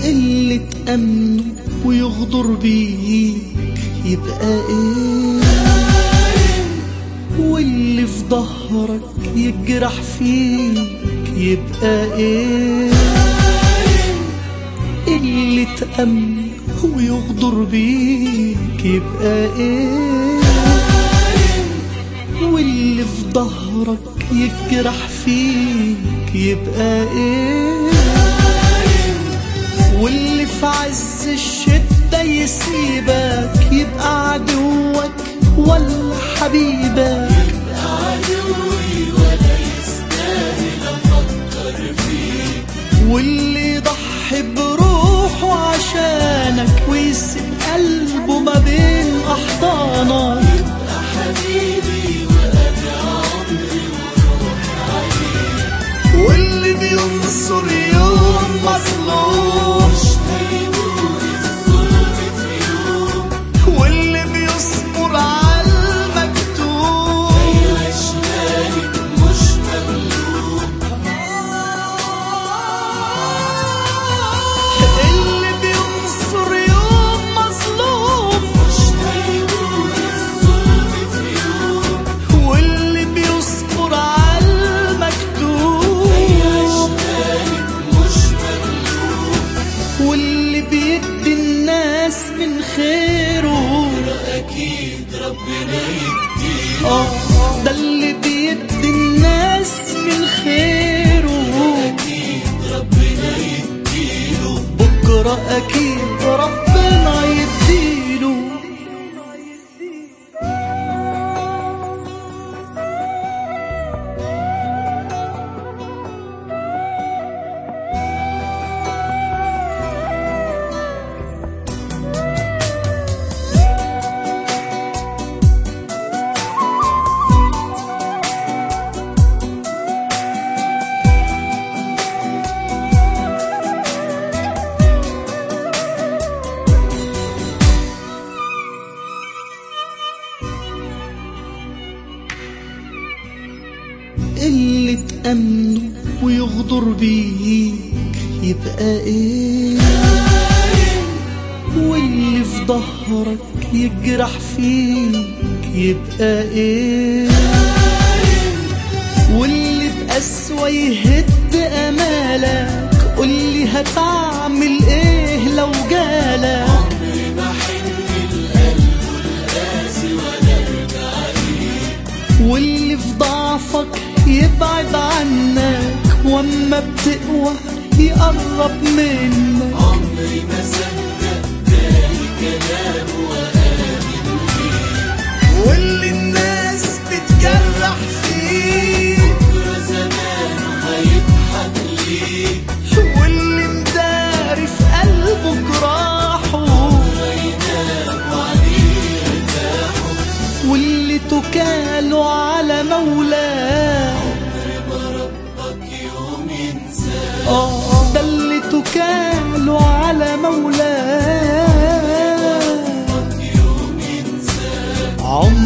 اللي تأمنه ويغدر بيك يبقى ايه واللي في ظهرك يجرح فيك يبقى ايه اللي تأمنه ويغدر بيك يبقى ايه واللي في ظهرك يجرح فيك يبقى ايه واللي في عز الشدة يسيبك يبقى عدوك ولا حبيبك عدوي ولا يستاهل افكر فيه واللي يضحي بروحه عشانك ويسيب قلبه ما بين أحضانك حبيبي وانا عمري وروحي عليه واللي بينصر يوم مظلوم مش هيقول الظلم في يوم واللي بيصبر على المكتوب يعيش مالك مش مغلوب اللي بينصر يوم مظلوم مش هيقول الظلم في يوم واللي بيصبر على المكتوب يعيش مالك مش مغلوب واللي بيدي الناس من خيره اكيد ربنا يديه اه ده اللي بيدي الناس من خيره اكيد ربنا يديله بكرة أكيد ربنا يديله اللي تأمنه ويغدر بيك يبقى ايه واللي في ظهرك يجرح فيك يبقى ايه واللي بقسوة يهد امالك قولي هتعمل ايه لو جالك عمري ما حن القلب القاسي ولا ارجع ليه واللي في ضعفك يبعد عنك واما بتقوى يقرب منك عمري ما صدق تاني كلام وآمن بيه واللي الناس بتجرح فيه بكرة زمانه هيضحك ليه واللي مداري في قلبه جراحه هينام وعليه يرتاحوا واللي تكاله على مولاه عمر ما ربك يوم ينساه اه ده اللي تكاله على مولاه يوم ينساه عمر